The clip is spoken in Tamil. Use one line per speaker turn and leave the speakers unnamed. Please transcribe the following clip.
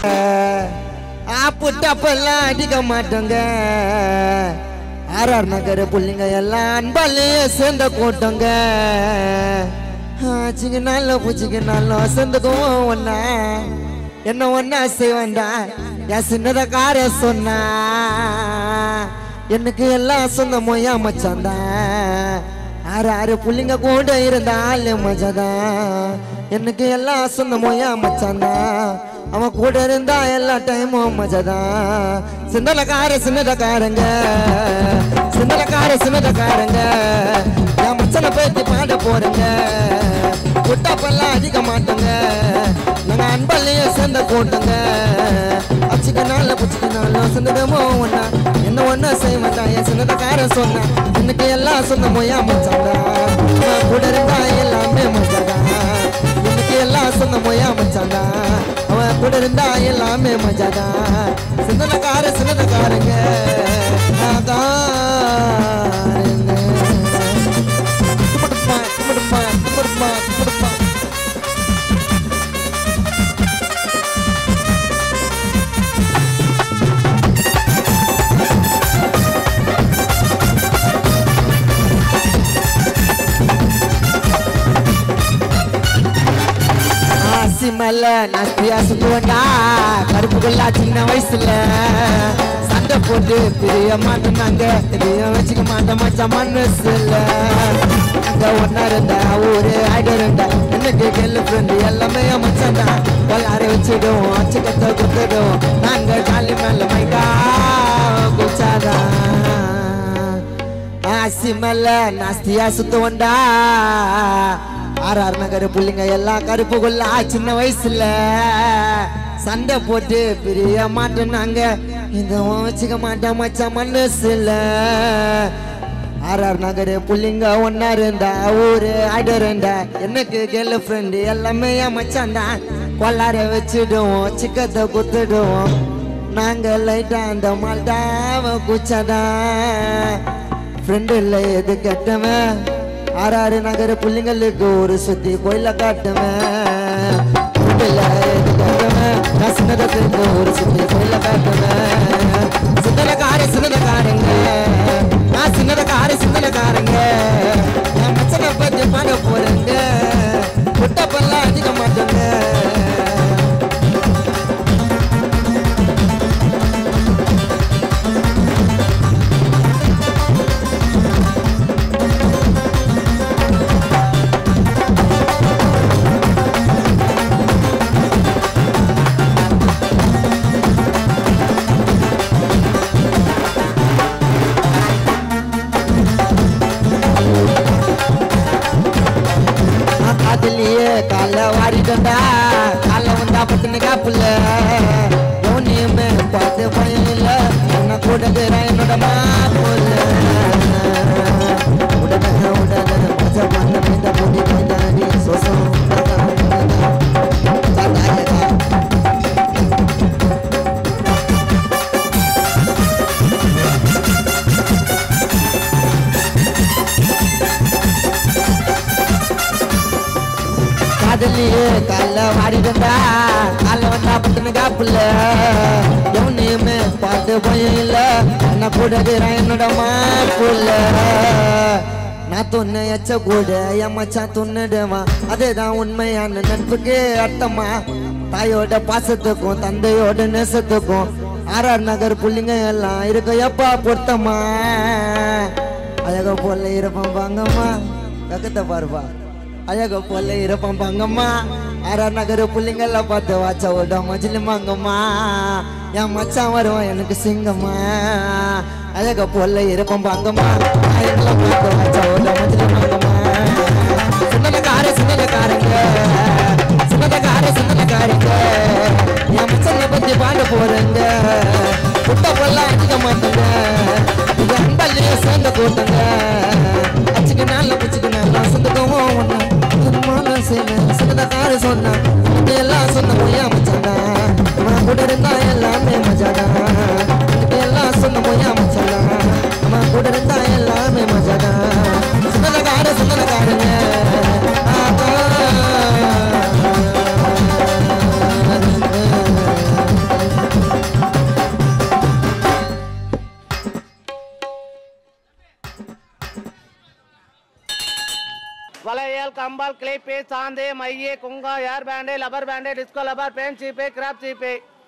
ஆப்பு டப்பெல்லாம் அடிக்க மாட்டோங்க ஆர்ஆர் நகர் புள்ளிங்க எல்லாம் அன்பாலேயே சேர்ந்த கூட்டங்க சிக்கனால பூச்சிக்கனாலும் சேர்ந்துக்குவோம் ஒன்னா என்ன ஒன்னா செய்வேன்டா என் சின்னத கார சொன்னா எனக்கு எல்லாம் சொந்தமோ ஏன் மச்சான்தான் ஆறு ஆறு புள்ளிங்க கூட இருந்தாலே மஜாதான் எனக்கு எல்லாம் சொந்தமோ ஏன் மச்சான்தான் அவன் கூட இருந்தா எல்லா டைமும் மஜாதான் சிந்தலக்கார சின்னதக்காரங்க சிந்தலக்கார சின்னதக்காரங்க என் மச்சனை பேத்தி பாட போறேங்க குட்டாப்பெல்லாம் அதிக மாட்டோங்க நாங்க அன்பல்லையே சேர்ந்த கூட்டங்க அச்சுக்கனால புச்சுக்கனாலும் சொந்தமோ ஒன்னா என்ன ஒன்னா செய்ய மாட்டான் என் சின்னதக்காரன் சொன்னேன் எனக்கு எல்லாம் சொந்தமோ ஏன் மச்சான்டா அவன் கூட இருந்தா எல்லாமே மச்சாதான் எனக்கு எல்லாம் சொந்தமோ ஏன் மச்சான்டா அவன் கூட இருந்தா எல்லாமே மஜாதான் சின்னதக்கார சின்னதக்காரங்க நாதாருங்க. கும்பிடுப்பா, கும்பிடுப்பா, கும்பிடுப்பா, கும்பிடுப்பா. ஆசி மேல நாஸ்தியா சுத்துவண்டா கருப்புக்குள்ளா சின்ன வயசுல சண்டை போட்டு பிரிய மாட்டேனாங்க பிரிய வச்சுக்க மாட்டேன் மச்சான் மனசுல அங்க ஒன்னா இருந்தா ஊரு ஆயிடு இருந்தா எனக்கு கேர்ள் ஃப்ரெண்டு எல்லாமே மச்சான் தான் எல்லார வச்சிடுவோம் அச்சுக்கத்தை குத்துடுவோம் நாங்க காலி மேல மைக்கா குச்சாதான் ஆசி மேல நாஸ்தியா சுத்துவண்டா ஆர்ஆர் நகர் புள்ளிங்க எல்லாம் கருப்பு கொள்ளா சின்ன வயசுல சண்டை போட்டு பிரிய மாட்டேனாங்க இந்த வச்சுக்க மாட்டேன் மச்சான் மனசுல ஆர்ஆர் நகர் புள்ளிங்க ஒன்னா இருந்தா ஊரு ஆடு இருந்தா எனக்கு கேர்ள் ஃப்ரெண்டு எல்லாமே என் மச்சான் தான் கொள்ளார வச்சிடுவோம் சிக்கத்தை குத்துடுவோம் நாங்க லைட்டா அந்த மால்டாவ குச்சாதான் ஃப்ரெண்டு இல்லை எது கெட்டவன் ஆறாறு நகர புள்ளிங்களுக்கு ஒரு சுத்தி கோயில காட்டுவேன் ஃப்ரெண்டு இல்லை எது கெட்டவன் நான் சின்னதத்துக்கு ஒரு சுத்தி கோயில காட்டுவேன் சின்னதக்கார சின்னதக்காரங்க நான் சின்னதக்கார சின்னதக்காரங்க என் மச்சனை பத்தி பாட போறேங்க குட்டப்பெல்லாம் அதிக மாட்டேங்க அதுலயே கால வாரிட்டா கால வந்தா பட்டுன்னு காப்புல எவனையுமே பார்த்து பயம் இல்ல என்ன கூட என்னோட மாப்புல உடனே உடனே மஜா பண்ண மீத போட்டி போயிட்டாடி சோசம் காதலியே கால வாடிட்டா கால வந்தா பட்டுன்னு காப்புல எவனையுமே பார்த்து பயம் இல்ல என்ன கூட இருக்கிறான் என்னோட மாப்புல நான் தொன்ன எச்ச கூட என் மச்சான் தொன்னுடுவான் அதுதான் உண்மையான நட்புக்கு அர்த்தமா தாயோட பாசத்துக்கும் தந்தையோட நேசத்துக்கும் ஆர்ஆர் நகர் புள்ளிங்க எல்லாம் இருக்க எப்பா பொருத்தமா அழக போல இருப்போம் வாங்கம்மா கக்கத்தை பாருப்பா அழக போல இருப்போம் பங்கம்மா ஆறா நகர புள்ளிங்கெல்லாம் பார்த்து வாச்சா விட மஜிலிமாங்கம்மா என் மச்சான் வருவான் எனக்கு சிங்கம்மா அழக போல இருப்போம் பங்கம்மா எல்லாம் பார்த்து வாச்சா விட மஜிலிமாங்கம்மா சின்னதக்கார சின்னதக்காரங்க சின்னதக்கார சின்னதக்காரங்க என் மச்சனை பத்தி பாட போறேங்க குட்ட பொல்லாம் அடிக்க மாட்டேங்க இது அன்பல்லையே சேர்ந்த கூட்டங்க அச்சுக்கு நாளில் பிச்சுக்கு நல்லா சொந்தக்கவும் ஒண்ணா திருமண செய்வேன் சின்னதக்கார சொன்னா இது எல்லாம் சொன்ன மொய்யா மச்சாடா நான் கூட இருந்தா எல்லாமே மஜாடா இது எல்லாம் சொன்ன மொய்யா மச்சாடா நான் கூட இருந்தா எல்லாமே மஜாடா சின்னதக்கார சின்னதக்காரங்க ஆ
வளையல் கம்பால் கிளிப்பு சாந்து மைய குங்கா hair band rubber band disco rubber band சீப்பு கிராப் சீப்பு